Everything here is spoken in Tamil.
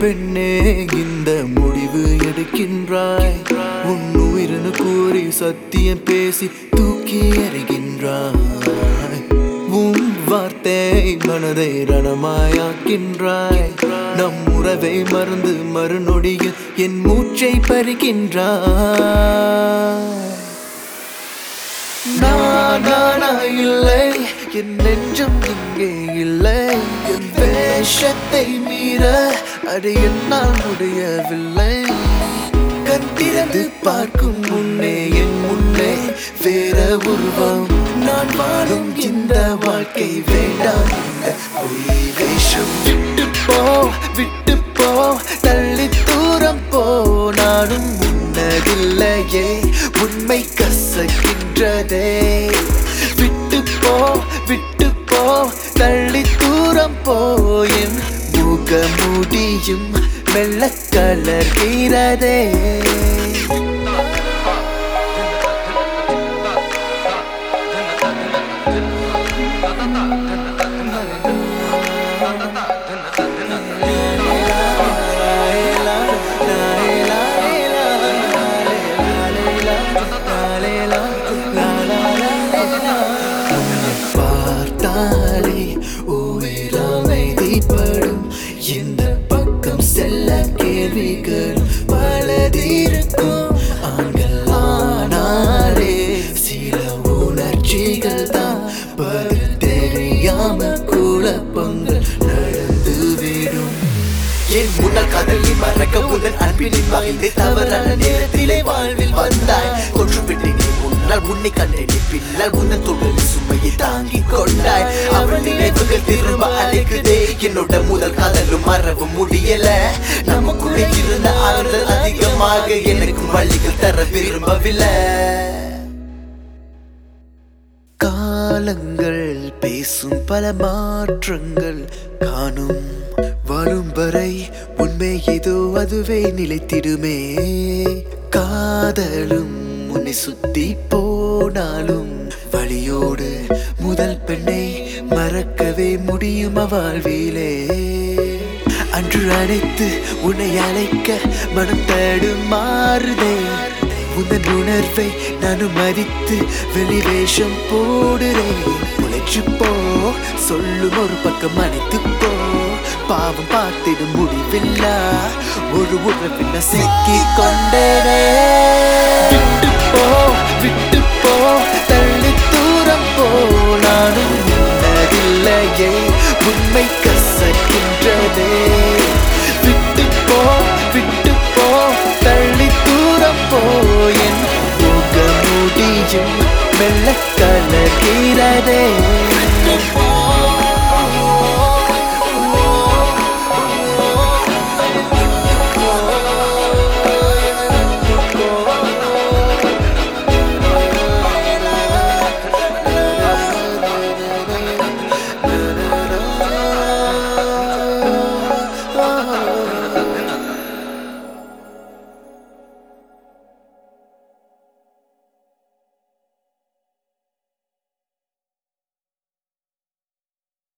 பெண்ணே இந்த முடிவு எடுக்கின்றாய் உன் உயிரினு கூறி சத்தியம் பேசி தூக்கி எறிகின்றாய் உன் வார்த்தை மனதை ரணமாயாக்கின்றாய் நம் உறவை மறந்து மறுநொடியில் என் மூச்சை பறிக்கின்றாய் நானா இல்லை என் நெஞ்சம் இங்கே இல்லை என் வேஷத்தை மீற அது என்னால் முடியவில்லை கண் திறந்து பார்க்கும் முன்னே என் முன்னே வேற உருவம் நான் வாழும் இந்த வாழ்க்கை வேண்டாம் இந்த பொய் வேஷம் விட்டு போ விட்டு போ தள்ளி தூரம் போ நானும் உன்னதில்லையே உண்மை கசக்கின்றதே விட்டு போ விட்டு போ தள்ளி தூரம் போ என் முகமுடியும் மெல்ல கலர்கிறதே பார்த்தாலே உயிரமைதிப்படும் இந்த பக்கம் செல்ல கேள்விகள் பலதிருக்கும் ஆண்கள் ஆனாலே சில உணர்ச்சிகள் தான் பதில் தெரியாம குழப்பங்கள் நடந்துவிடும் என் முன்னால் காதலி மறக்க உடன் அன்பினின் மகிழ்ந்து தவறான நேரத்திலே வாழ்வில் வந்தாய் கொன்று விட்டு நீ முன்னால் உன்னை கண்டேன் பின்னால் உன்ன தொழில் சுமையை தாங்கிக் கொண்டாய் அவள் நினைவுகள் திரும்ப அழைக்குதே என்னோட முதல் காதலும் மறவு முடியல நமக்குள்ளே இருந்த ஆறுதல் அதிகமாக எனக்கு வழிகள் தர விரும்பவில்லை காலங்கள் பேசும் பல மாற்றங்கள் காணும் வரும் வரை உண்மை ஏதோ அதுவே நிலைத்திடுமே காதலும் உன்னை சுத்தி போனாலும் வழியோடு முதல் பெண்ணை மறக்கவே முடியுமா வாழ்விலே அன்று அழைத்து உன்னை அழைக்க மனம் தடுமாறுதே உந்தன் உணர்வை நானும் மதித்து வெளிவேஷம் போடுறேன் உழைச்சு போ சொல்லும் ஒரு பக்கம் அணைத்து போ பாவம் பார்த்திடும் முடிவில்லா ஒரு உறவின சிக்கி கொண்டேனே விட்டு போ விட்டு போ தள்ளி தூரம் போ நானும் உன்னதில்லையே உண்மை கசக்கின்றதே விட்டு போ விட்டு போ தள்ளி தூரம் போ என் முகமுடியும் மெல்ல கலகிறதே